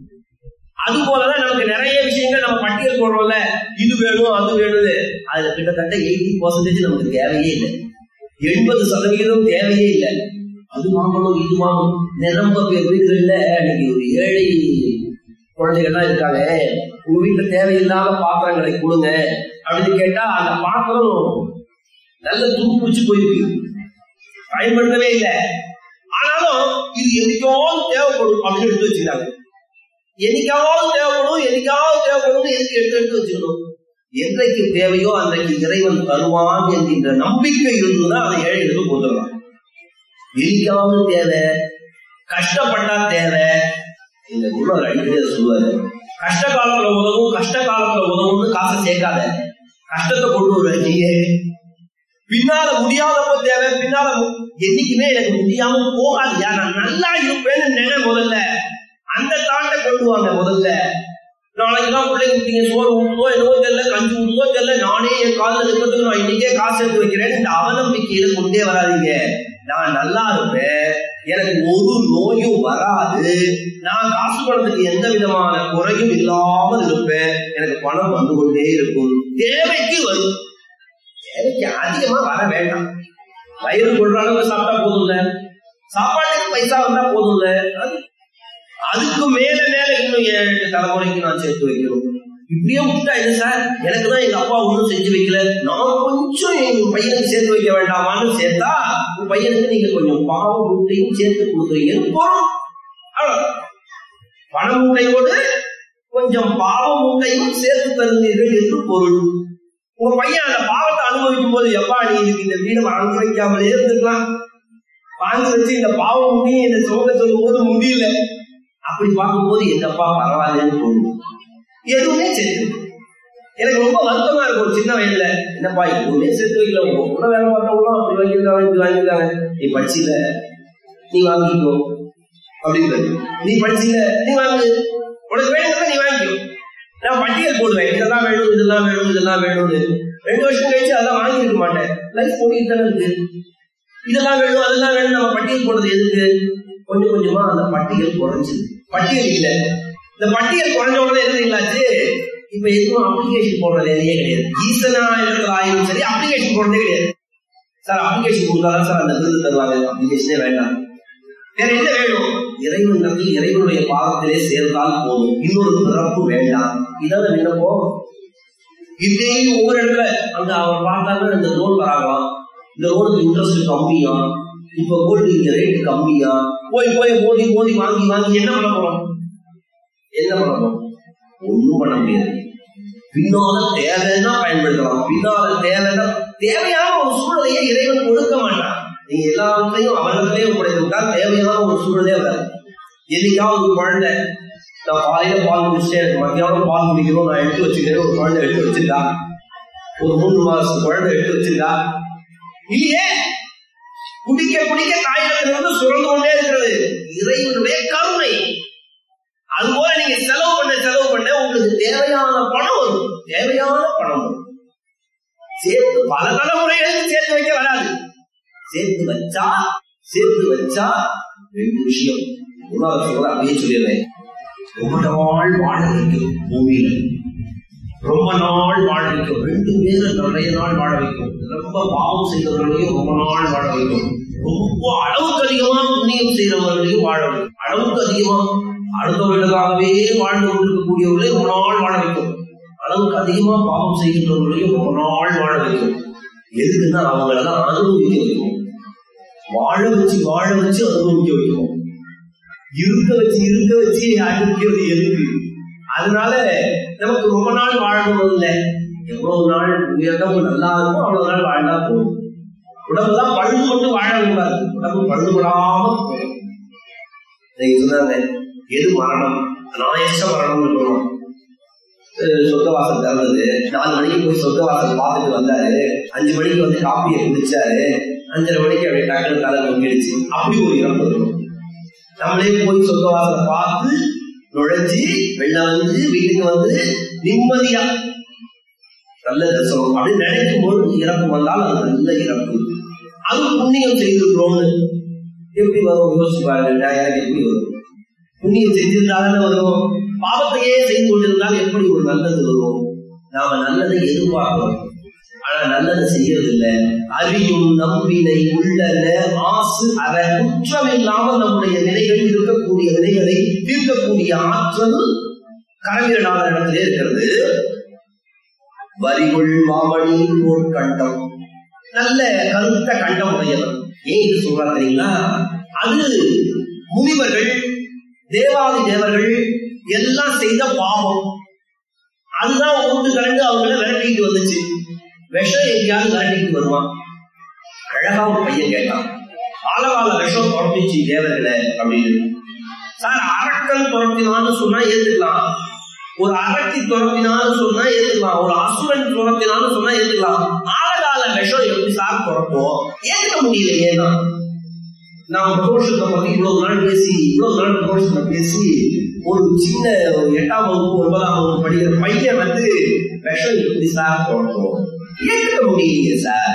அது போலதான் நமக்கு நிறைய விஷயங்கள் நம்ம பட்டியல் போடுறோம்ல இது வேணும் அது வேணும்னு அதுல கிட்டத்தட்ட எயிட்டி பர்சன்டேஜ் நமக்கு தேவையே இல்லை எண்பது சதவீதம் தேவையே இல்லை அது வாங்கணும் இது வாங்கணும் நிரம்ப பேர் வீடுகள்ல இன்னைக்கு ஒரு ஏழை குழந்தைகள்லாம் இருக்காங்க உங்க வீட்டுல தேவையில்லாத பாத்திரங்களை கொடுங்க அப்படின்னு கேட்டா அந்த பாத்திரம் நல்ல துரு பிடிச்சு போயிருக்கு பயன்படுத்தவே இல்லை ஆனாலும் இது என்னைக்காவது தேவைப்படும் அப்படின்னு எடுத்து வச்சுக்கிறாங்க என்னைக்காவது தேவைப்படும் என்னைக்காவது தேவைப்படும் எதுக்கு எடுத்து எடுத்து வச்சுக்கணும் என்றைக்கு தேவையோ அன்றைக்கு இறைவன் தருவான் என்கின்ற நம்பிக்கை இருந்ததுன்னா அதை ஏழைகளுக்கு போதுடலாம் என்னைக்காவது தேவை கஷ்டப்பட்டா தேவை இந்த குருவர் அடிக்கடி அதை சொல்லுவாரு கஷ்ட காலத்துல உதவும் கஷ்ட காலத்துல உதவும்னு காசை சேர்க்காத கஷ்டத்தை கொண்டு வருவேன் நீங்க பின்னால முடியாதப்ப தேவை பின்னால என்னைக்குமே எனக்கு முடியாம போகாதியா நான் நல்லா இருப்பேன்னு நினை முதல்ல அந்த தாண்டை கொண்டு வாங்க முதல்ல நாளைக்கு தான் பிள்ளைங்க நீங்க சோறு ஊட்டுதோ என்னவோ தெரியல கஞ்சி ஊட்டுதோ தெரியல நானே என் காலில் இருக்கிறதுக்கு நான் இன்னைக்கே காசு எடுத்து வைக்கிறேன் இந்த அவநம்பிக்கையில கொண்டே வராதீங்க நான் நல்லா இருப்பேன் எனக்கு ஒரு நோயும் வராது நான் காசு பணத்துக்கு எந்த விதமான குறையும் இல்லாமல் இருப்பேன் எனக்கு பணம் வந்து கொண்டே இருக்கும் தேவைக்கு வரும் தேவைக்கு அதிகமா வர வேண்டாம் வயிறு கொள்ற அளவுக்கு சாப்பிட்டா போதும் இல்ல சாப்பாட்டுக்கு பைசா வந்தா போதும் இல்ல அதுக்கு மேல மேல இன்னும் ஏழு எட்டு தலைமுறைக்கு நான் சேர்த்து வைக்கணும் இப்படியே விட்டா என்ன சார் எனக்கு தான் எங்க அப்பா ஒன்றும் செஞ்சு வைக்கல நான் கொஞ்சம் எங்க பையனுக்கு சேர்த்து வைக்க வேண்டாமான்னு சேர்த்தா உன் பையனுக்கு நீங்க கொஞ்சம் பாவ மூட்டையும் சேர்த்து கொடுக்குறீங்கன்னு போறோம் அவ்வளவுதான் பண மூட்டையோடு கொஞ்சம் பாவ மூட்டையும் சேர்த்து தருவீர்கள் என்று பொருள் உங்க பையன் அந்த பாவத்தை அனுபவிக்கும் போது எப்பா நீ இதுக்கு இந்த வீடு வாங்கி வைக்காமலே இருந்துக்கலாம் வாங்கி வச்சு இந்த பாவம் முடி இந்த சோக சொல்லும் போது முடியல அப்படி பார்க்கும்போது எங்கப்பா பரவாயில்லன்னு தோணும் எதுவுமே சேர்த்து எனக்கு ரொம்ப வருத்தமா இருக்கும் சின்ன வயதுல என்னப்பா எதுவுமே சேர்த்து வைக்கல உங்க கூட வேலை பார்த்தவங்களும் அப்படி வாங்கியிருக்காங்க இப்படி வாங்கியிருக்காங்க நீ படிச்சில நீ வாங்கிக்கோ அப்படின்றது நீ படிச்சில நீ வாங்கு உனக்கு வேணுங்கிறத நீ வாங்கிக்கோ நான் பட்டியல் போடுவேன் இதெல்லாம் வேணும் இதெல்லாம் வேணும் இதெல்லாம் வேணும்னு ரெண்டு வருஷம் கழிச்சு அதெல்லாம் வாங்கியிருக்க மாட்டேன் லைஃப் ஓடிட்டு தானே இருக்கு இதெல்லாம் வேணும் அதெல்லாம் வேணும் நம்ம பட்டியல் போடுறது எதுக்கு கொஞ்சம் கொஞ்சமா அந்த பட்டியல் குறைஞ்சுது பட்டியல் இல்ல இந்த பட்டியல் குறைஞ்ச உடனே என்ன இல்லாச்சு இப்ப எதுவும் அப்ளிகேஷன் போடுற வேலையே கிடையாது ஈசனா இருக்கிற ஆயும் சரி அப்ளிகேஷன் போடுறதே கிடையாது சார் அப்ளிகேஷன் கொடுத்தாதான் சார் அந்த விருது தருவாங்க அப்ளிகேஷனே வேண்டாம் வேற என்ன வேணும் இறைவனிடத்தில் இறைவனுடைய பாதத்திலே சேர்ந்தால் போதும் இன்னொரு பிறப்பு வேண்டாம் இதான் விண்ணப்பம் இதே ஒவ்வொரு இடத்துல அங்க அவர் பார்த்தாங்க இந்த லோன் வராங்களாம் இந்த லோனுக்கு இன்ட்ரெஸ்ட் கம்மியா இப்ப கோல்டு இங்க ரேட்டு கம்மியா போய் போய் மோதி மோதி வாங்கி வாங்கி என்ன பண்ண போறோம் என்ன பண்ண போறோம் ஒண்ணும் பண்ண முடியாது பின்னால தேவைன்னா பயன்படுத்தலாம் பின்னால தேவைன்னா தேவையான ஒரு சூழலையே இறைவன் கொடுக்க மாட்டான் நீங்க எல்லாத்தையும் அவரிடத்திலே ஒப்படைத்து விட்டால் தேவையான ஒரு சூழலே வராது என்னைக்காவது ஒரு குழந்தை நான் காலையில பால் குடிச்சிட்டேன் எனக்கு மத்தியானம் பால் குடிக்கணும் நான் எடுத்து வச்சுக்கிறேன் ஒரு குழந்தை எடுத்து வச்சிருக்கா ஒரு மூணு மாசத்து குழந்தை எடுத்து வச்சிருக்கா இல்லையே குடிக்க குடிக்க தாயிடத்துல வந்து சுரந்து கொண்டே இருக்கிறது இறைவனுடைய கருணை அதுபோல நீங்க செலவு பண்ண செலவு பண்ண உங்களுக்கு தேவையான பணம் வரும் தேவையான பணம் வரும் சேர்த்து பல தலைமுறைகளுக்கு சேர்த்து வைக்க வராது சேர்த்து வச்சா சேர்த்து வச்சா ரெண்டு விஷயம் மூணாவது சொல்ற அப்படியே சொல்லிடுறேன் ரொம்ப நாள் வாழ வைக்கும் பூமியில ரொம்ப நாள் வாழ வைக்கும் ரெண்டு பேரும் நிறைய நாள் வாழ வைக்கும் ரொம்ப பாவம் செய்தவர்களையும் ரொம்ப நாள் வாழ வைக்கும் ரொம்ப அளவுக்கு அதிகமா புண்ணியம் செய்தவர்களையும் வாழ வைக்கும் அளவுக்கு அதிகமா அடுத்தவர்களுக்காகவே வாழ்ந்து கொண்டிருக்கக்கூடியவர்களையும் ரொம்ப நாள் வாழ வைக்கும் அளவுக்கு அதிகமா பாவம் செய்கின்றவர்களையும் ரொம்ப நாள் வாழ வைக்கும் எதுக்குன்னா அவங்களெல்லாம் அனுபவிக்க வைக்கும் வாழ வச்சு வாழ வச்சு அனுபவிக்க வைக்கும் இருக்க வச்சு இருக்க வச்சு அனுப்பிக்கிறது எதுக்கு அதனால நமக்கு ரொம்ப நாள் வாழணும் இல்லை எவ்வளவு நாள் உயர்ந்தவங்க நல்லா இருக்கும் அவ்வளவு நாள் வாழ்ந்தா போதும் உடம்புலாம் பழுது கொண்டு வாழக்கூடாது உடம்பு பழுதுபடாம போகும் நீங்க சொன்னாங்க எது மரணம் நாயச மரணம்னு சொல்லுவோம் சொர்க்க வாசல் திறந்தது நாலு மணிக்கு போய் சொர்க்க வாசல் பார்த்துட்டு வந்தாரு அஞ்சு மணிக்கு வந்து காப்பியை குடிச்சாரு அஞ்சரை மணிக்கு அப்படியே டக்குனு தலை தொங்கிடுச்சு அப்படி ஒரு இறப்பு இருக்கும் நம்மளே போய் சொர்க்க வாசலை பார்த்து நுழைஞ்சு வெளில வந்து வீட்டுக்கு வந்து நிம்மதியா நல்ல தரிசனம் அப்படின்னு நினைக்கும் போது இறப்பு வந்தால் அது நல்ல இறப்பு அது புண்ணியம் செய்திருக்கிறோம்னு எப்படி வரும் யோசிச்சு பாருங்க எனக்கு எப்படி வரும் புண்ணியம் செஞ்சிருந்தாலும் வரும் பாவத்தையே செய்து கொண்டிருந்தால் எப்படி ஒரு நல்லது வரும் நாம நல்லதை எதிர்பார்க்கிறோம் ஆனா நல்லது செய்யறது இல்ல அறியும் நம்பினை உள்ளன ஆசு அற குற்றம் இல்லாமல் நம்முடைய வினைகள் இருக்கக்கூடிய வினைகளை தீர்க்கக்கூடிய ஆற்றல் கரவீரனாக இடத்திலே இருக்கிறது வரிகுள் மாமணி போர் கண்டம் நல்ல கருத்த கண்டம் உடையவர் ஏன் இது சொல்றா தெரியுங்களா அது முனிவர்கள் தேவாதி தேவர்கள் எல்லாம் செய்த பாவம் அதுதான் ஊட்டு கலந்து அவங்கள விரட்டிட்டு வந்துச்சு விஷம் எங்கேயாவது விரட்டிட்டு வருவான் அழகா ஒரு பையன் கேட்டான் ஆலகால விஷம் துரத்திச்சு தேவர்களை அப்படின்னு சார் அரக்கன் துரத்தினான்னு சொன்னா ஏத்துக்கலாம் ஒரு அரக்கி துரத்தினான்னு சொன்னா ஏத்துக்கலாம் ஒரு அசுரன் துரத்தினான்னு சொன்னா ஏத்துக்கலாம் ஆலகால விஷம் எப்படி சார் துரப்போம் ஏத்துக்க முடியலையே நான் நான் பிரதோஷத்தை பத்தி இவ்வளவு நாள் பேசி இவ்வளவு நாள் பிரதோஷத்தை பேசி ஒரு சின்ன ஒரு எட்டாம் வகுப்பு ஒன்பதாம் வகுப்பு படிக்கிற பையன் வந்து விஷம் எப்படி சார் தோட்டம் ஏற்றுக்க முடியலையே சார்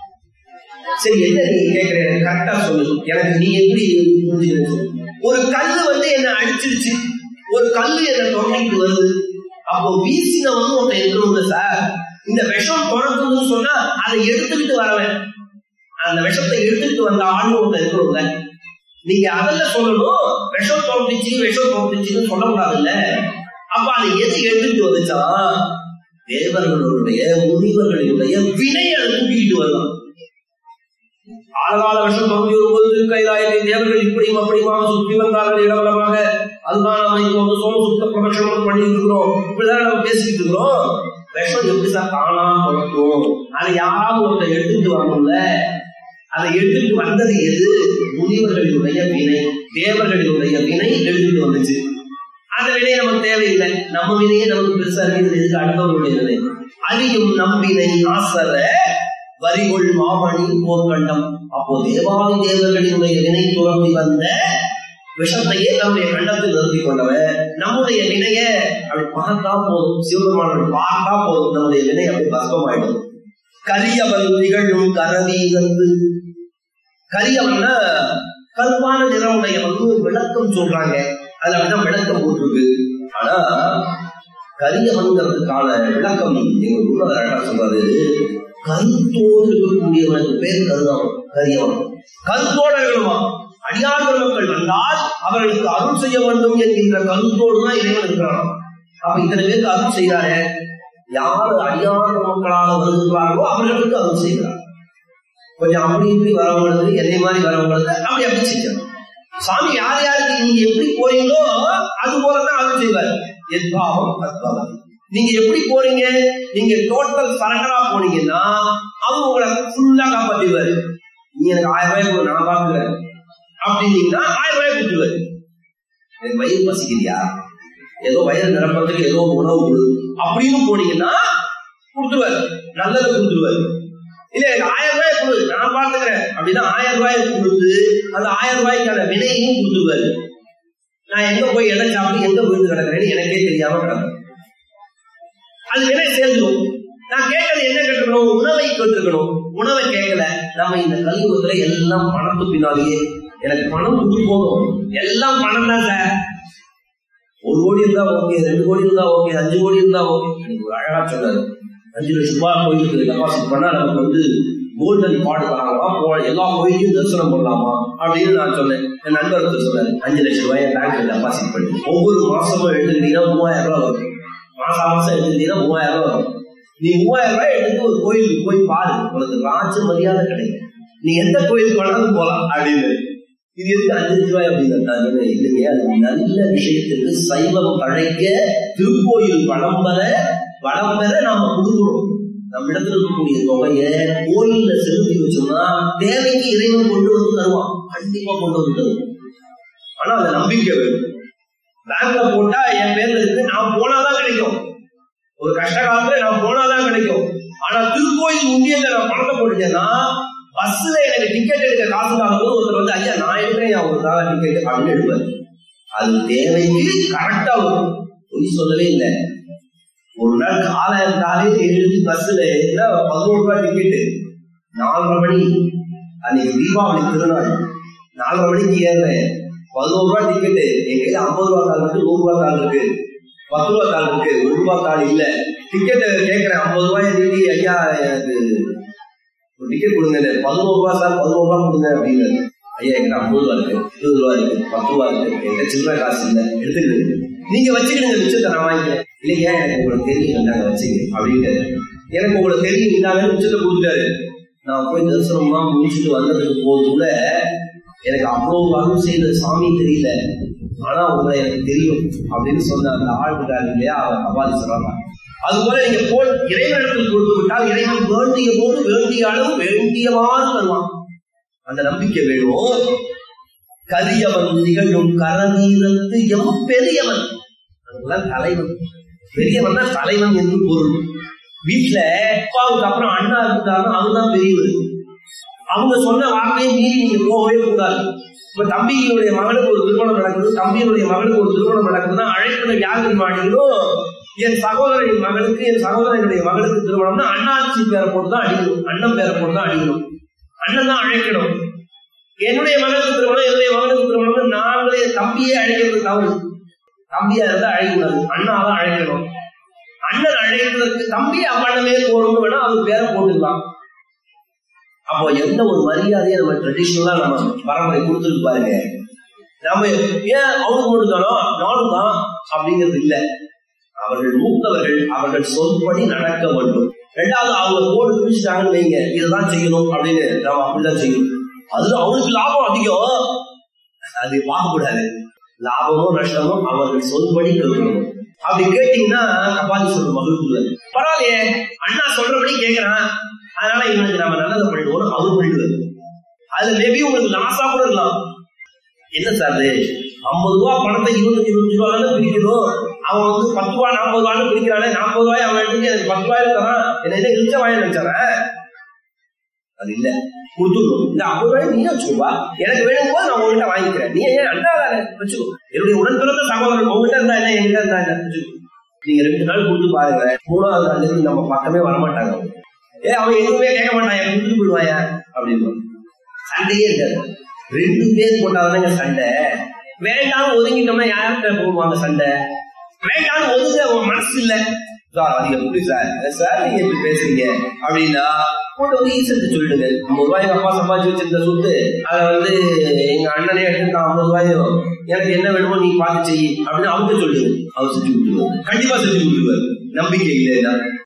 சரி என்ன நீங்க கேக்குற எனக்கு கரெக்டா சொல்லு எனக்கு நீ எப்படி புரிஞ்சுக்கிறது ஒரு கல்லு வந்து என்ன அடிச்சிருச்சு ஒரு கல்லு என்ன தொடங்கிட்டு வருது அப்போ வீசினவன் ஒருத்தன் இருக்கணும்ல சார் இந்த விஷம் தொடங்குதுன்னு சொன்னா அதை எடுத்துக்கிட்டு வரவன் அந்த விஷத்தை எடுத்துட்டு வந்த ஆள் ஒருத்தர் இருக்கணும்ல நீங்க அதெல்லாம் சொல்லணும் விஷம் தோன்றுச்சு விஷம் தோன்றுச்சுன்னு சொல்லக்கூடாதுல்ல அப்ப அதை எது எடுத்துட்டு வந்துச்சா தேவர்களுடைய முனிவர்களுடைய வினை அதை தூக்கிட்டு வரலாம் ஆழகால விஷம் தோன்றி வரும்போது கைலாயத்தை தேவர்கள் இப்படியும் அப்படியுமாக சுற்றி வந்தார்கள் இடவலமாக அதுதான் நம்ம இப்போ வந்து சோம சுத்த பிரதட்சணம் பண்ணிட்டு இருக்கிறோம் இப்படிதான் நம்ம பேசிக்கிட்டு இருக்கிறோம் விஷம் எப்படி சார் தானா தொடக்கும் அதை யாராவது ஒருத்தர் எடுத்துட்டு வரணும்ல அதை எடுத்துட்டு வந்தது எது முனிவர்களுடைய வினை தேவர்களுடைய வினை எடுத்துட்டு வந்துச்சு அந்த வினை நமக்கு தேவையில்லை நம்ம வினையே நமக்கு பெருசா இருக்கிறது எதுக்கு அடுத்தவர்களுடைய வினை அழியும் நம்பினை ஆசர வரிகொள் மாமணி போர்க்கண்டம் அப்போ தேவாதி தேவர்களினுடைய வினை துறந்து வந்த விஷத்தையே நம்முடைய கண்டத்தில் நிறுத்தி கொண்டவன் நம்முடைய வினைய அப்படி பார்த்தா போதும் சிவபெருமானோட பார்த்தா போதும் நம்முடைய வினை அப்படி பஸ்பமாயிடும் கரியவன் திகழும் கரவீகந்து கரியவன்னா கருப்பான நிறமுடையவன் விளக்கம் சொல்றாங்க அதுல அப்படிதான் விளக்கம் போட்டிருக்கு ஆனா கரியவன்கிறதுக்கான விளக்கம் எங்க ஊர்ல அழகா சொல்றாரு கருத்தோடு இருக்கக்கூடியவனுக்கு பேர் கருதவன் கரியவன் கருத்தோட இருக்கணுமா அடியார்கள் மக்கள் வந்தால் அவர்களுக்கு அருள் செய்ய வேண்டும் என்கின்ற கருத்தோடு தான் இறைவன் இருக்கிறான் அப்ப இத்தனை பேருக்கு அருள் செய்யறாரு யார் அடியாத மக்களாக வருகிறார்களோ அவர்களுக்கு அருள் செய்கிறார் கொஞ்சம் அப்படி இப்படி வரவங்களுக்கு என்னை மாதிரி வரவங்களுக்கு அப்படி அப்படி செஞ்சார் சாமி யார் யாருக்கு நீங்க எப்படி போறீங்களோ அது போலதான் அருள் செய்வார் எத்பாவம் அத்பாவம் நீங்க எப்படி போறீங்க நீங்க டோட்டல் சரண்டரா போனீங்கன்னா அவங்க உங்களை ஃபுல்லா காப்பாத்திடுவாரு நீ எனக்கு ஆயிரம் ரூபாய் கொடு, நான் பாத்துக்கிறேன் அப்படின்னீங்கன்னா ஆயிரம் ரூபாய் கொடுத்துருவாரு எனக்கு வயிறு பசிக்கிறியா ஏதோ வயிறு நிரப்பறதுக்கு ஏதோ ஒரு உணவு கொடு அப்படின்னு போனீங்கன்னா கொடுத்துருவாரு நல்லதை கொடுத்துருவாரு இல்ல எனக்கு ஆயிரம் ரூபாய் கொடு நான் பாத்துக்கிறேன் அப்படின்னா ஆயிரம் ரூபாய் கொடுத்து அந்த ஆயிரம் ரூபாய்க்கான விலையும் கொடுத்துருவாரு நான் எங்க போய் எதை சாப்பிட்டு எங்க விழுந்து கிடக்குறேன்னு எனக்கே தெரியாம கிடக்குறேன் அது விலை சேர்ந்துடும் நான் கேட்கறது என்ன கேட்டுக்கணும் உணவை கேட்டிருக்கணும் உணவை கேட்கல நம்ம இந்த கலியுகத்துல எல்லாம் பணத்து பின்னாலேயே எனக்கு பணம் கொடுத்து போதும் எல்லாம் பணம் தான் சார் ஒரு கோடி இருந்தா ஓகே ரெண்டு கோடி இருந்தா ஓகே அஞ்சு கோடி இருந்தா ஓகே எனக்கு ஒரு அழகா சொன்னாரு அஞ்சு லட்சம் ரூபாய் கோயிலுக்கு டெபாசிட் பண்ணா நமக்கு வந்து கோல்டன் பாடு தராங்களா போ எல்லா கோயிலையும் தரிசனம் பண்ணலாமா அப்படின்னு நான் சொன்னேன் என் நண்பருக்கு சொன்னாரு அஞ்சு லட்சம் ரூபாய் பேங்க்ல டெபாசிட் பண்ணி ஒவ்வொரு மாசமும் எடுத்துக்கிட்டீங்கன்னா மூவாயிரம் ரூபாய் வரும் மாசம் மாசம் எடுத்துக்கிட்டீங்கன்னா மூவாயிரம் ரூபாய் வரும் நீ மூவாயிரம் ரூபாய் எடுத்து ஒரு கோயிலுக்கு போய் பாரு உனக்கு ராஜ மரியாதை கிடைக்கும் நீ எந்த கோயிலுக்கு வேணாலும் போலாம் அப்படின்னு இது எதுக்கு அஞ்சு லட்ச ரூபாய் அப்படின்னு நான் சொன்னேன் இல்லைங்க அது நல்ல விஷயத்துக்கு சைவம் பழைக்க திருக்கோயில் வளம் பெற வளம் பெற நாம கொடுக்கணும் நம்ம இடத்துல இருக்கக்கூடிய தொகையை கோயில்ல செலுத்தி வச்சோம்னா தேவைக்கு இறைவன் கொண்டு வந்து தருவான் கண்டிப்பா கொண்டு வந்து தருவான் ஆனா அந்த நம்பிக்கை வேணும் பேங்க்ல போட்டா என் பேர்ல இருக்கு நான் போனாதான் கிடைக்கும் ஒரு கஷ்ட காலத்துல நான் போனாதான் கிடைக்கும் ஆனா திருக்கோயில் உண்டியல்ல நான் பணத்தை போட்டுட்டேன்னா பஸ்ல எனக்கு டிக்கெட் எடுக்க காசு இல்லாதபோது ஒருத்தர் வந்து ஐயா நான் எடுக்கிறேன் ஒரு தாள டிக்கெட் அப்படின்னு எடுப்பாரு அது தேவைக்கு கரெக்டா வரும் பொய் சொல்லவே இல்லை ஒரு நாள் காலை காலையில எழுதி பஸ்ல ஏறினா பதினோரு ரூபாய் டிக்கெட்டு நாலரை மணி அன்னைக்கு தீபாவளி திருநாள் நாலரை மணிக்கு ஏறுறேன் பதினோரு ரூபாய் டிக்கெட்டு என் கையில ஐம்பது ரூபா தாள் இருக்கு நூறு ரூபா தாள் இருக்கு பத்து ரூபா தாள் இருக்கு ஒரு ரூபா தாள் இல்ல டிக்கெட் கேட்கிறேன் ஐம்பது ரூபாய் நீட்டி ஐயா எனக்கு ஒரு டிக்கெட் கொடுங்க பதினோரு ரூபா சார் பதினோரு ரூபா கொடுங்க அப்படின்னு ஐயா எங்கிட்ட ஐம்பது ரூபா இருக்கு இருபது ரூபா இருக்கு பத்து ரூபா இருக்கு எங்கிட்ட சில்லற காசு இல்லை எடுத்துக்கிடுங்க நீங்க வச்சுக்கிடுங்க மிச்சத்தை நான் வாங்கிக்கிறேன் இல்லையா எனக்கு உங்களுக்கு தெரியும் நாங்க வச்சுங்க அப்படின்ட்டு எனக்கு உங்களுக்கு தெரியும் இல்லாம மிச்சத்தை கொடுத்துட்டாரு நான் போய் தரிசனம்லாம் முடிச்சுட்டு வந்ததுக்கு போது கூட எனக்கு அவ்வளவு அருள் செய்த சாமி தெரியல ஆனா உங்களை எனக்கு தெரியும் அப்படின்னு சொன்ன அந்த ஆள் இருக்காரு இல்லையா அவர் அபாதி சொல்றாங்க அது போல நீங்க போல் இறைவனிடத்தில் கொடுத்து விட்டால் இறைவன் வேண்டிய போது வேண்டிய அளவு வேண்டியவாறு தருவான் அந்த நம்பிக்கை வேணும் கரியவன் நிகழும் கரவீரத்து எம் பெரியவன் அதுதான் தலைவன் பெரியவன் தான் தலைவன் என்று பொருள் வீட்டுல அப்பாவுக்கு அப்புறம் அண்ணா இருந்தாலும் அவர்தான் பெரியவர் அவங்க சொன்ன வார்த்தையை மீறி நீங்க போகவே கூடாது இப்ப தம்பியினுடைய மகனுக்கு ஒரு திருமணம் நடக்குது தம்பியினுடைய மகனுக்கு ஒரு திருமணம் நடக்குதுன்னா அழைப்புல யார் தெரியுமா அடிக்கணும் என் சகோதரனின் மகனுக்கு என் சகோதரனுடைய மகனுக்கு திருமணம்னா அண்ணாச்சி பேரை போட்டு தான் அடிக்கணும் அண்ணன் பேரை போட்டு தான் அடிக்கணும் அண்ணன் தான் அழைக்கணும் என்னுடைய மகனுக்கு திருமணம் என்னுடைய மகனுக்கு திருமணம் நாங்களே தம்பியே அழைக்கிறது தவறு தம்பியா இருந்தா அழைக்கக்கூடாது அண்ணா தான் அழைக்கணும் அண்ணன் அழைக்கிறதுக்கு தம்பி அவ்வண்ணமே போறோம்னு வேணா அவர் பேரை போட்டுக்கலாம் அப்போ எந்த ஒரு மரியாதையை நம்ம ட்ரெடிஷ்னலா நம்ம பரம்பரை கொடுத்துட்டு பாருங்க நம்ம ஏன் அவனுக்கு மட்டும் தானோ நானும் தான் அப்படிங்கிறது இல்ல அவர்கள் மூத்தவர்கள் அவர்கள் சொல்படி நடக்க வேண்டும் ரெண்டாவது அவங்க போடு பிடிச்சிட்டாங்கன்னு வைங்க இதுதான் செய்யணும் அப்படின்னு நாம அப்படிதான் செய்யணும் அதுல அவனுக்கு லாபம் அதிகம் அது பார்க்கக்கூடாது லாபமோ நஷ்டமோ அவர்கள் சொல்படி கேட்கணும் அப்படி கேட்டீங்கன்னா கபாலி சொல்ற மகிழ்வு பரவாயில்லையே அண்ணா சொல்றபடி கேட்கிறான் அதனால இவனுக்கு நம்ம நல்லதை பண்ணிடுவோம் அவரு பண்ணிடுவாரு அதுல மேபி உங்களுக்கு லாஸா கூட இருக்கலாம் என்ன சார் இது ஐம்பது ரூபா பணத்தை இருபத்தஞ்சு இருபத்தஞ்சு ரூபா தானே பிரிக்கணும் அவன் வந்து பத்து ரூபா நாற்பது ரூபான்னு பிரிக்கிறானே நாற்பது ரூபாய் அவன் எடுத்து எனக்கு பத்து ரூபாய் தரான் என்ன என்ன இழுச்ச வாய நினைச்சாரன் அது இல்ல கொடுத்துடணும் இந்த ஐம்பது ரூபாய் நீ வச்சுக்கோப்பா எனக்கு வேணும் போது நான் உங்ககிட்ட வாங்கிக்கிறேன் நீ ஏன் அண்ணா தானே வச்சுக்கோ என்னுடைய உடன் பிறந்த சகோதரன் உங்ககிட்ட இருந்தா என்ன என்கிட்ட இருந்தா என்ன வச்சுக்கோ நீங்க ரெண்டு நாள் கொடுத்து பாருங்க மூணாவது நாள்ல இருந்து நம்ம பக்கமே வரமாட்டாங்க அவங்க. ஏ அவன் எதுவுமே கேட்க மாட்டான் என் கொடுத்துட்டு போயிடுவாயா அப்படின்னு சண்டையே இருக்காது ரெண்டு பேர் போட்டாதானங்க சண்டை வேண்டாம் ஒதுங்கிட்டோம்னா யார்கிட்ட போடுவாங்க சண்டை வேண்டாம் ஒதுங்க அவன் மனசு இல்ல சார் அது எப்படி சார் சார் நீங்க எப்படி பேசுறீங்க அப்படின்னா போட்டு வந்து ஈசத்து சொல்லிடுங்க ஐம்பது ரூபாய் எங்க அப்பா சம்பாதிச்சு வச்சிருந்த சொத்து அதை வந்து எங்க அண்ணனே எடுத்து ஐம்பது ரூபாயும் எனக்கு என்ன வேணுமோ நீ பார்த்து செய் அப்படின்னு அவர்கிட்ட சொல்லிடுங்க அவர் செஞ்சு கொடுத்துருவாரு கண்டிப்பா செஞ்சு கொடுத்துருவாரு நம்பிக்கை இல்லைன்னா